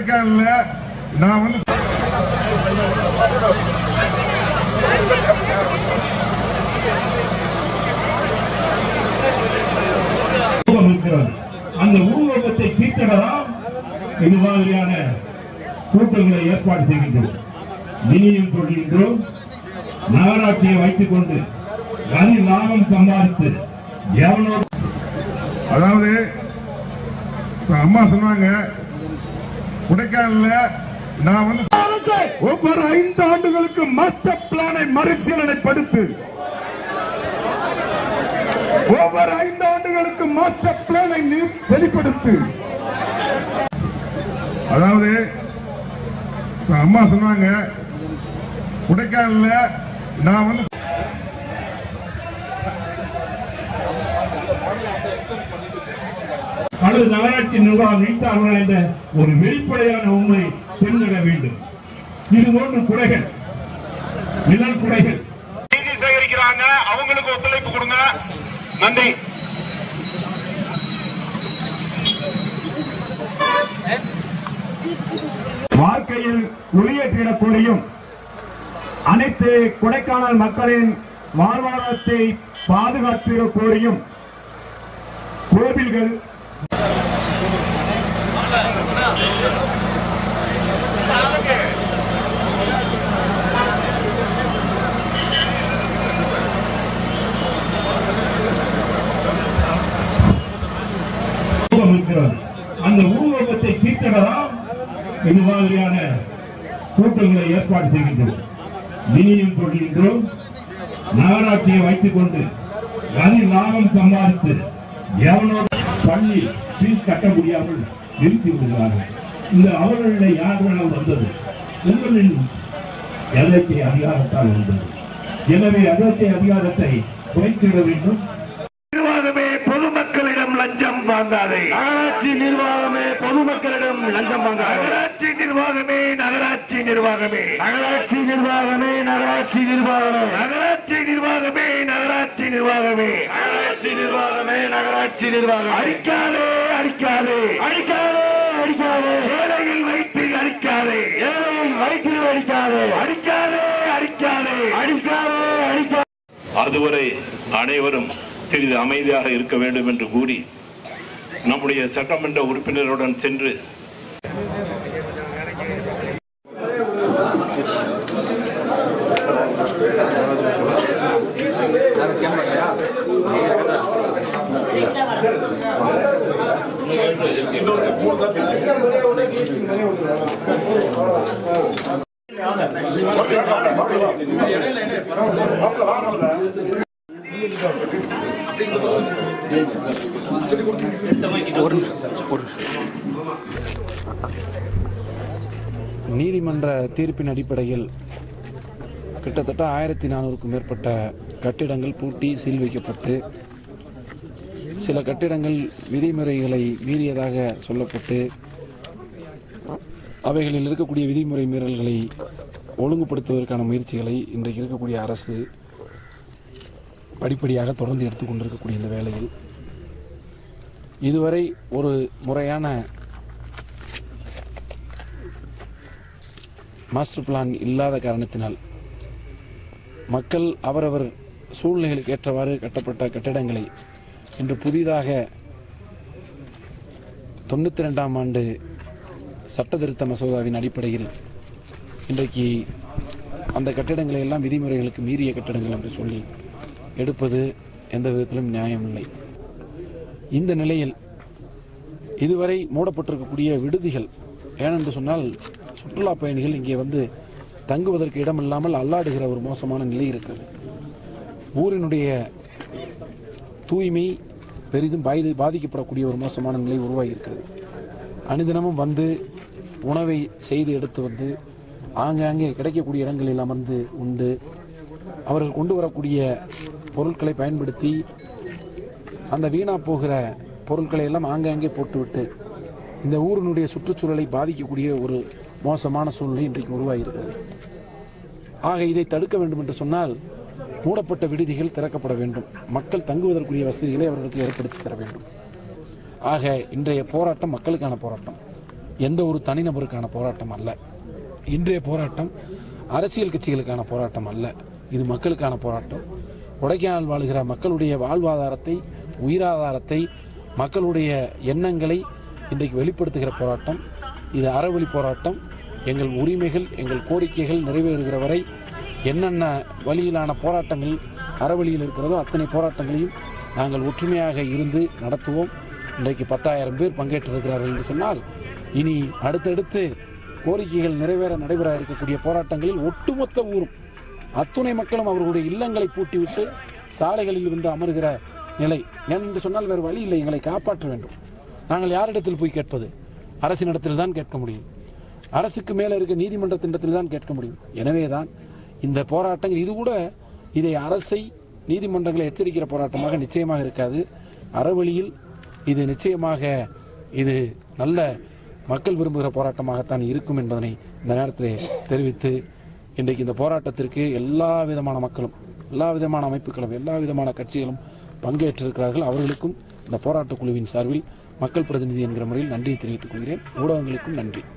கொடைக்கானல்ல நான் வந்து உருவம் இருக்கிறது அந்த உருவகத்தை தீர்த்திடலாம் இது மாதிரியான கூட்டங்களை ஏற்பாடு செய்கின்றோம் இனியும் சொல்கின்றோம் நகராட்சியை வைத்துக் கொண்டு வரி லாபம் சம்பாதித்து எவனோ அதாவது இப்ப அம்மா சொன்னாங்க கொடைக்கானல்ல நான் வந்து ஒவ்வொரு ஐந்து ஆண்டுகளுக்கு மாஸ்டர் பிளானை மறுசீலனைப்படுத்து ஒவ்வொரு ஐந்து ஆண்டுகளுக்கு மாஸ்டர் பிளானை நீ சரிப்படுத்து அதாவது இப்ப அம்மா சொன்னாங்க கொடைக்கானல்ல நான் வந்து அல்லது நகராட்சி நிர்வாகம் நீட்டார்கள் என்ற ஒரு வெளிப்படையான உண்மை தெரிந்திட வேண்டும் இது போன்று குறைகள் நிழல் குறைகள் நிதி சேகரிக்கிறாங்க அவங்களுக்கு ஒத்துழைப்பு கொடுங்க நன்றி வாழ்க்கையில் ஒளியேற்றிடக் கோரியும் அனைத்து கொடைக்கானல் மக்களின் வாழ்வாதாரத்தை பாதுகாத்திடக் கோரியும் கோவில்கள் உருவம் இருக்கிறது அந்த உருவகத்தை தீர்த்திடலாம் இது மாதிரியான கூட்டங்களை ஏற்பாடு செய்கின்றோம் இனியும் சொல்கின்றோம் நகராட்சியை வைத்துக் கொண்டு வரி லாபம் சம்பாதித்து எவனோ பள்ளி ஃபீஸ் கட்ட முடியாமல் நிறுத்தி விடுகிறார்கள் இந்த அவர்களிடையே யார் வேணால் வந்தது உங்களின் எதற்கை அதிகாரத்தால் வந்தது எனவே அதற்கை அதிகாரத்தை குறைத்திட வேண்டும் நிர்வாகமே பொதுமக்களிடம் லஞ்சம் வாங்காதே நகராட்சி நிர்வாகமே பொதுமக்களிடம் லஞ்சம் வாங்காதே நகராட்சி நிர்வாகமே நகராட்சி நிர்வாகமே நகராட்சி நிர்வாகமே நகராட்சி நிர்வாகமே நகராட்சி நிர்வாகமே நகராட்சி நிர்வாகமே நகராட்சி நிர்வாகமே நகராட்சி நிர்வாகம் அடிக்காதே அடிக்காதே அடிக்காதே அடிக்காதே ஏழையில் வைத்து அடிக்காதே ஏழையில் வயிற்றில் அடிக்காதே அடிக்காதே அடிக்காதே அடிக்காதே அடிக்காதே அதுவரை அனைவரும் சிறிது அமைதியாக இருக்க வேண்டும் என்று கூறி நம்முடைய சட்டமன்ற உறுப்பினருடன் சென்று நீதிமன்ற தீர்ப்பின் அடிப்படையில் கிட்டத்தட்ட ஆயிரத்தி நானூறுக்கும் மேற்பட்ட கட்டிடங்கள் பூட்டி சீல் வைக்கப்பட்டு சில கட்டிடங்கள் விதிமுறைகளை மீறியதாக சொல்லப்பட்டு அவைகளில் இருக்கக்கூடிய விதிமுறை மீறல்களை ஒழுங்குபடுத்துவதற்கான முயற்சிகளை இன்றைக்கு இருக்கக்கூடிய அரசு படிப்படியாக தொடர்ந்து எடுத்துக்கொண்டிருக்கக்கூடிய இந்த வேளையில் இதுவரை ஒரு முறையான மாஸ்டர் பிளான் இல்லாத காரணத்தினால் மக்கள் அவரவர் சூழ்நிலைகளுக்கு ஏற்றவாறு கட்டப்பட்ட கட்டடங்களை இன்று புதிதாக தொண்ணூற்றி ரெண்டாம் ஆண்டு சட்ட திருத்த மசோதாவின் அடிப்படையில் இன்றைக்கு அந்த கட்டிடங்களை எல்லாம் விதிமுறைகளுக்கு மீறிய கட்டிடங்கள் என்று சொல்லி எடுப்பது எந்த விதத்திலும் நியாயமில்லை இந்த நிலையில் இதுவரை மூடப்பட்டிருக்கக்கூடிய விடுதிகள் ஏனென்று சொன்னால் சுற்றுலா பயணிகள் இங்கே வந்து தங்குவதற்கு இடமில்லாமல் அல்லாடுகிற ஒரு மோசமான நிலை இருக்கிறது ஊரினுடைய தூய்மை பெரிதும் பாதி பாதிக்கப்படக்கூடிய ஒரு மோசமான நிலை உருவாகி இருக்கிறது அனுதினமும் வந்து உணவை செய்து எடுத்து வந்து ஆங்காங்கே கிடைக்கக்கூடிய இடங்களில் அமர்ந்து உண்டு அவர்கள் கொண்டு வரக்கூடிய பொருட்களை பயன்படுத்தி அந்த வீணா போகிற பொருட்களை எல்லாம் ஆங்காங்கே போட்டுவிட்டு இந்த ஊரினுடைய சுற்றுச்சூழலை பாதிக்கக்கூடிய ஒரு மோசமான சூழ்நிலை இன்றைக்கு உருவாகியிருக்கிறது ஆக இதை தடுக்க வேண்டும் என்று சொன்னால் மூடப்பட்ட விடுதிகள் திறக்கப்பட வேண்டும் மக்கள் தங்குவதற்குரிய வசதிகளை அவர்களுக்கு ஏற்படுத்தி தர வேண்டும் ஆக இன்றைய போராட்டம் மக்களுக்கான போராட்டம் எந்த ஒரு தனிநபருக்கான போராட்டம் அல்ல இன்றைய போராட்டம் அரசியல் கட்சிகளுக்கான போராட்டம் அல்ல இது மக்களுக்கான போராட்டம் கொடைக்கானல் வாழ்கிற மக்களுடைய வாழ்வாதாரத்தை உயிராதாரத்தை மக்களுடைய எண்ணங்களை இன்றைக்கு வெளிப்படுத்துகிற போராட்டம் இது அறவழி போராட்டம் எங்கள் உரிமைகள் எங்கள் கோரிக்கைகள் நிறைவேறுகிற வரை என்னென்ன வழியிலான போராட்டங்கள் அறவழியில் இருக்கிறதோ அத்தனை போராட்டங்களையும் நாங்கள் ஒற்றுமையாக இருந்து நடத்துவோம் இன்றைக்கு பத்தாயிரம் பேர் பங்கேற்றிருக்கிறார்கள் என்று சொன்னால் இனி அடுத்தடுத்து கோரிக்கைகள் நிறைவேற நடைபெற இருக்கக்கூடிய போராட்டங்களில் ஒட்டுமொத்த ஊரும் அத்துணை மக்களும் அவர்களுடைய இல்லங்களை பூட்டிவிட்டு சாலைகளில் இருந்து அமருகிற நிலை ஏனென்று சொன்னால் வேறு வழி இல்லை எங்களை காப்பாற்ற வேண்டும் நாங்கள் யாரிடத்தில் போய் கேட்பது அரசினிடத்தில் தான் கேட்க முடியும் அரசுக்கு மேலே இருக்க நீதிமன்றத்தினிடத்தில் தான் கேட்க முடியும் எனவேதான் இந்த போராட்டங்கள் இது கூட இதை அரசை நீதிமன்றங்களை எச்சரிக்கிற போராட்டமாக நிச்சயமாக இருக்காது அறவழியில் இது நிச்சயமாக இது நல்ல மக்கள் விரும்புகிற போராட்டமாகத்தான் இருக்கும் என்பதனை இந்த நேரத்தில் தெரிவித்து இன்றைக்கு இந்த போராட்டத்திற்கு எல்லா விதமான மக்களும் எல்லா விதமான அமைப்புகளும் எல்லா விதமான கட்சிகளும் பங்கேற்றிருக்கிறார்கள் அவர்களுக்கும் இந்த போராட்டக் குழுவின் சார்பில் மக்கள் பிரதிநிதி என்கிற முறையில் நன்றியை தெரிவித்துக் கொள்கிறேன் ஊடகங்களுக்கும் நன்றி